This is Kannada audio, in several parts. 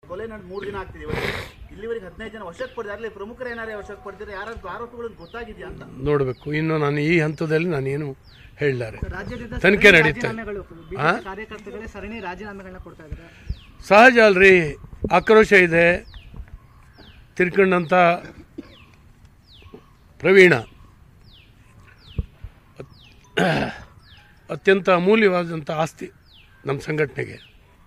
ಕೊಲೆ ನಡೆದು ಮೂರು ದಿನ ಆಗ್ತಿದೆ ಇವತ್ತು ಇಲ್ಲಿವರೆಗೆ ಹದಿನೈದು ಜನ ವಶಕ್ಕೆ ಪಡೆದ ಅಲ್ಲಿ ಪ್ರಮುಖರು ಏನಾರೇ ವಶಕ್ಕೆ ಪಡೆದಿದ್ರೆ ಯಾರಾದ್ರೂ ಆರೋಪಿಗಳನ್ನು ಗೊತ್ತಾಗಿದೆಯಾ ಅಂತ ನೋಡಬೇಕು ಇನ್ನು ನಾನು ಈ ಹಂತದಲ್ಲಿ ನಾನೇನು ಹೇಳಲಾರೆ ರಾಜ್ಯದಿಂದ ತನಿಖೆ ಸರಣಿ ನಡೀತಾ ಇದೆ. ರಾಜೀನಾಮೆಗಳು ಬಿಜೆಪಿ ಕಾರ್ಯಕರ್ತಗಳೇ ಸರಣಿ ರಾಜೀನಾಮೆಗಳನ್ನ ಕೊಡ್ತಾ ಇದ್ದಾರೆ ಸಹಜ ಅಲ್ರಿ ಆಕ್ರೋಶ ಇದೆ ತಿರ್ಕೊಂಡಂಥ ಪ್ರವೀಣ ಅತ್- ಅತ್ಯಂತ ಅಮೂಲ್ಯವಾದಂಥ ಆಸ್ತಿ ನಮ್ಮ ಸಂಘಟನೆಗೆ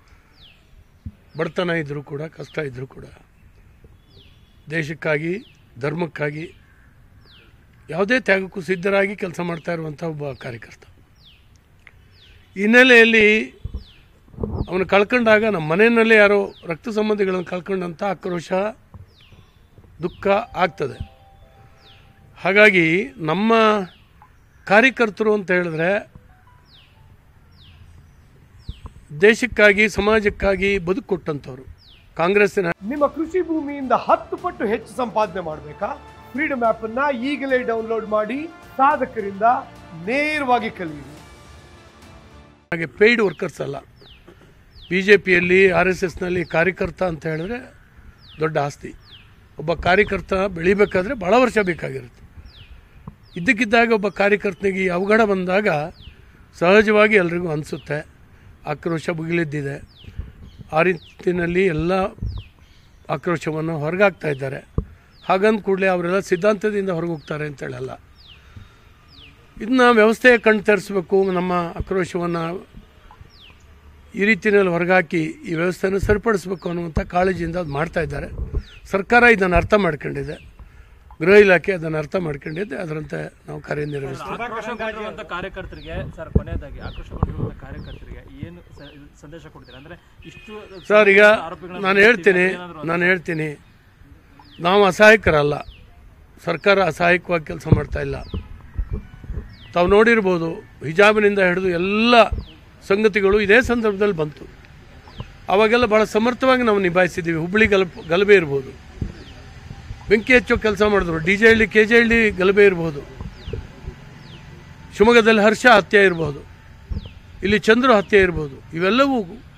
ಬಡತನ ಇದ್ದರೂ ಕೂಡ ಕಷ್ಟ ಇದ್ದರೂ ಕೂಡ ದೇಶಕ್ಕಾಗಿ ಧರ್ಮಕ್ಕಾಗಿ ಯಾವುದೇ ತ್ಯಾಗಕ್ಕೂ ಸಿದ್ಧರಾಗಿ ಕೆಲಸ ಮಾಡ್ತಾ ಇರುವಂಥ ಒಬ್ಬ ಕಾರ್ಯಕರ್ತ ಹಿನ್ನೆಲೆಯಲ್ಲಿ ಅವನು ಕಳ್ಕೊಂಡಾಗ ನಮ್ಮ ಮನೆಯಲ್ಲೇ ಯಾರೋ ರಕ್ತ ಸಂಬಂಧಿಗಳನ್ನು ಕಳ್ಕೊಂಡಂಥ ಆಕ್ರೋಶ ದುಃಖ ಆಗ್ತದೆ ಹಾಗಾಗಿ ನಮ್ಮ ಕಾರ್ಯಕರ್ತರು ಅಂತ ಹೇಳಿದ್ರೆ ದೇಶಕ್ಕಾಗಿ ಸಮಾಜಕ್ಕಾಗಿ ಬದುಕು ಕೊಟ್ಟಂಥವ್ರು ಕಾಂಗ್ರೆಸ್ಸಿನ ನಿಮ್ಮ ಕೃಷಿ ಭೂಮಿಯಿಂದ ಹತ್ತು ಪಟ್ಟು ಹೆಚ್ಚು ಸಂಪಾದನೆ ಮಾಡಬೇಕಾ ಫ್ರೀಡಮ್ ಆಪ್ ಅನ್ನ ಈಗಲೇ ಡೌನ್ಲೋಡ್ ಮಾಡಿ ಸಾಧಕರಿಂದ ನೇರವಾಗಿ ಕಲಿಯಿರಿ ಹಾಗೆ ಪೇಯ್ಡ್ ವರ್ಕರ್ಸ್ ಅಲ್ಲ ಬಿ ಜೆ ಪಿಯಲ್ಲಿ ಆರ್ ಎಸ್ ಎಸ್ನಲ್ಲಿ ಕಾರ್ಯಕರ್ತ ಅಂತ ಹೇಳಿದ್ರೆ ದೊಡ್ಡ ಆಸ್ತಿ ಒಬ್ಬ ಕಾರ್ಯಕರ್ತ ಬೆಳಿಬೇಕಾದ್ರೆ ಭಾಳ ವರ್ಷ ಬೇಕಾಗಿರುತ್ತೆ ಇದ್ದಕ್ಕಿದ್ದಾಗ ಒಬ್ಬ ಕಾರ್ಯಕರ್ತನಿಗೆ ಈ ಅವಘಡ ಬಂದಾಗ ಸಹಜವಾಗಿ ಎಲ್ರಿಗೂ ಅನಿಸುತ್ತೆ ಆಕ್ರೋಶ ಭುಗಿಲಿದ್ದಿದೆ ಆ ರೀತಿಯಲ್ಲಿ ಎಲ್ಲ ಆಕ್ರೋಶವನ್ನು ಹೊರಗಾಗ್ತಾ ಇದ್ದಾರೆ ಹಾಗಂದ ಕೂಡಲೇ ಅವರೆಲ್ಲ ಸಿದ್ಧಾಂತದಿಂದ ಹೊರಗೆ ಹೋಗ್ತಾರೆ ಅಂತ ಹೇಳಲ್ಲ ಇದನ್ನ ವ್ಯವಸ್ಥೆಯ ಕಣ್ಣು ತರಿಸ್ಬೇಕು ನಮ್ಮ ಆಕ್ರೋಶವನ್ನು ಈ ರೀತಿಯಲ್ಲಿ ಹೊರಗಾಕಿ ಈ ವ್ಯವಸ್ಥೆನ ಸರಿಪಡಿಸ್ಬೇಕು ಅನ್ನುವಂಥ ಕಾಳಜಿಯಿಂದ ಅದು ಮಾಡ್ತಾ ಇದ್ದಾರೆ ಸರ್ಕಾರ ಇದನ್ನು ಅರ್ಥ ಮಾಡ್ಕೊಂಡಿದೆ ಗೃಹ ಇಲಾಖೆ ಅದನ್ನು ಅರ್ಥ ಮಾಡ್ಕೊಂಡಿದೆ ಅದರಂತೆ ನಾವು ಕಾರ್ಯನಿರ್ವಹಿಸ್ತೀವಿ ಆಕ್ರೋಶಗೊಂಡಿರುವಂತ ಕಾರ್ಯಕರ್ತರಿಗೆ ಸರ್ ಕೊನೆಯದಾಗಿ ಆಕ್ರೋಶಗೊಂಡಿರುವಂತ ಕಾರ್ಯಕರ್ತರಿಗೆ ಏನು ಸ- ಸಂದೇಶ ಕೊಡ್ತೀರಾ ಅಂದ್ರೆ ಇಷ್ಟು ಸರ್ ಈಗ ಆರೋಪಿಗಳನ್ನ ನಾನು ಹೇಳ್ತೀನಿ ಏನಾದ್ರು ನಾನು ಹೇಳ್ತೀನಿ ನಾವು ಅಸಹಾಯಕರಲ್ಲ ಸರ್ಕಾರ ಅಸಹಾಯಕವಾಗಿ ಕೆಲಸ ಮಾಡ್ತಾ ಇಲ್ಲ ತಾವು ನೋಡಿರ್ಬೋದು ಹಿಜಾಬಿನಿಂದ ಹಿಡಿದು ಎಲ್ಲ ಸಂಗತಿಗಳು ಇದೇ ಸಂದರ್ಭದಲ್ಲಿ ಬಂತು ಅವಾಗೆಲ್ಲ ಭಾಳ ಸಮರ್ಥವಾಗಿ ನಾವು ನಿಭಾಯಿಸಿದ್ದೀವಿ ಹುಬ್ಬಳ್ಳಿ ಗಲಪ್ ಗಲಭೆ ಇರ್ಬೋದು ಬೆಂಕಿ ಹಚ್ಚೋ ಕೆಲಸ ಮಾಡಿದ್ರು D J Halli K J Halli ಗಲಭೆ ಇರ್ಬೋದು ಶಿವಮೊಗ್ಗದಲ್ಲಿ ಹರ್ಷ ಹತ್ಯೆ ಇರ್ಬೋದು ಇಲ್ಲಿ ಚಂದ್ರು ಹತ್ಯೆ ಇರ್ಬೋದು ಇವೆಲ್ಲವೂ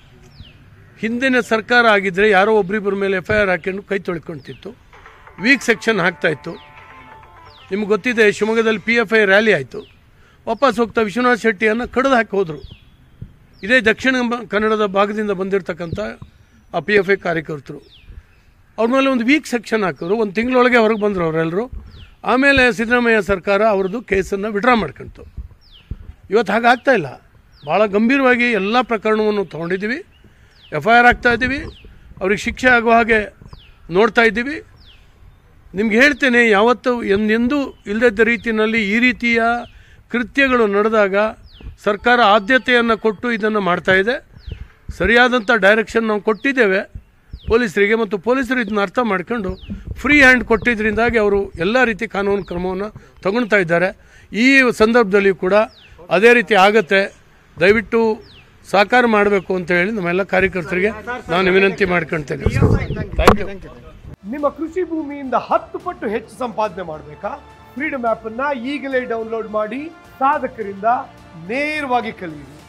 ಹಿಂದಿನ ಸರ್ಕಾರ ಆಗಿದ್ದರೆ ಯಾರೋ ಒಬ್ಬರಿಬ್ಬರ ಮೇಲೆ ಎಫ್ ಐ ಆರ್ ಹಾಕೊಂಡು ಕೈ ತೊಳ್ಕೊಳ್ತಿತ್ತು ವೀಕ್ ಸೆಕ್ಷನ್ ಹಾಕ್ತಾಯಿತ್ತು ನಿಮ್ಗೆ ಗೊತ್ತಿದೆ ಶಿವಮೊಗ್ಗದಲ್ಲಿ ಪಿ ಎಫ್ ಐ ರ್ಯಾಲಿ ಆಯಿತು ವಾಪಸ್ ಹೋಗ್ತಾ ವಿಶ್ವನಾಥ್ ಶೆಟ್ಟಿಯನ್ನು ಕಡಿದು ಹಾಕಿ ಹೋದರು ಇದೇ ದಕ್ಷಿಣ ಬ- ಕನ್ನಡದ ಭಾಗದಿಂದ ಬಂದಿರತಕ್ಕಂಥ ಆ ಪಿ ಎಫ್ ಐ ಕಾರ್ಯಕರ್ತರು ಅವ್ರ ಮೇಲೆ ಒಂದು ವೀಕ್ ಸೆಕ್ಷನ್ ಹಾಕಿದ್ರು ಒಂದು ತಿಂಗಳೊಳಗೆ ಹೊರಗೆ ಬಂದರು ಅವರೆಲ್ಲರೂ ಆಮೇಲೆ ಸಿದ್ದರಾಮಯ್ಯ ಸರ್ಕಾರ ಅವ್ರದ್ದು ಕೇಸನ್ನು ವಿಡ್ರಾ ಮಾಡ್ಕೊಂತು ಇವತ್ತು ಹಾಗೆ ಆಗ್ತಾ ಇಲ್ಲ ಭಾಳ ಗಂಭೀರವಾಗಿ ಎಲ್ಲ ಪ್ರಕರಣವನ್ನು ತೊಗೊಂಡಿದ್ದೀವಿ ಎಫ್ ಐ ಆರ್ ಆಗ್ತಾ ಇದ್ದೀವಿ ಅವ್ರಿಗೆ ಶಿಕ್ಷೆ ಆಗೋ ಹಾಗೆ ನೋಡ್ತಾ ಇದ್ದೀವಿ ನಿಮ್ಗೆ ಹೇಳ್ತೇನೆ ಯಾವತ್ತೂ ಎಂದೆಂದೂ ಇಲ್ಲದ ರೀತಿಯಲ್ಲಿ ಈ ರೀತಿಯ ಕೃತ್ಯಗಳು ನಡೆದಾಗ ಸರ್ಕಾರ ಆದ್ಯತೆಯನ್ನು ಕೊಟ್ಟು ಇದನ್ನು ಮಾಡ್ತಾ ಇದೆ ಸರಿಯಾದಂಥ ಡೈರೆಕ್ಷನ್ ನಾವು ಕೊಟ್ಟಿದ್ದೇವೆ ಪೊಲೀಸರಿಗೆ ಮತ್ತು ಪೊಲೀಸರು ಇದನ್ನ ಅರ್ಥ ಮಾಡ್ಕೊಂಡು ಫ್ರೀ ಹ್ಯಾಂಡ್ ಕೊಟ್ಟಿದ್ದರಿಂದಾಗಿ ಅವರು ಎಲ್ಲ ರೀತಿ ಕಾನೂನು ಕ್ರಮವನ್ನು ತಗೊಳ್ತಾ ಇದ್ದಾರೆ ಈ ಸಂದರ್ಭದಲ್ಲಿ ಕೂಡ ಅದೇ ರೀತಿ ಆಗತ್ತೆ ದಯವಿಟ್ಟು ಸಾಕಾರ ಮಾಡಬೇಕು ಅಂತ ಹೇಳಿ ನಮ್ಮೆಲ್ಲ ಕಾರ್ಯಕರ್ತರಿಗೆ ನಾನು ವಿನಂತಿ ಮಾಡ್ಕೊಳ್ತೇನೆ ಥ್ಯಾಂಕ್ ಯು ನಿಮ್ಮ ಕೃಷಿ ಭೂಮಿಯಿಂದ ಹತ್ತು ಪಟ್ಟು ಹೆಚ್ಚು ಸಂಪಾದನೆ ಮಾಡಬೇಕಾ ಫ್ರೀಡಮ್ ಆಪ್ ಅನ್ನ ಈಗಲೇ ಡೌನ್ಲೋಡ್ ಮಾಡಿ ಸಾಧಕರಿಂದ ನೇರವಾಗಿ ಕಲಿಯಿರಿ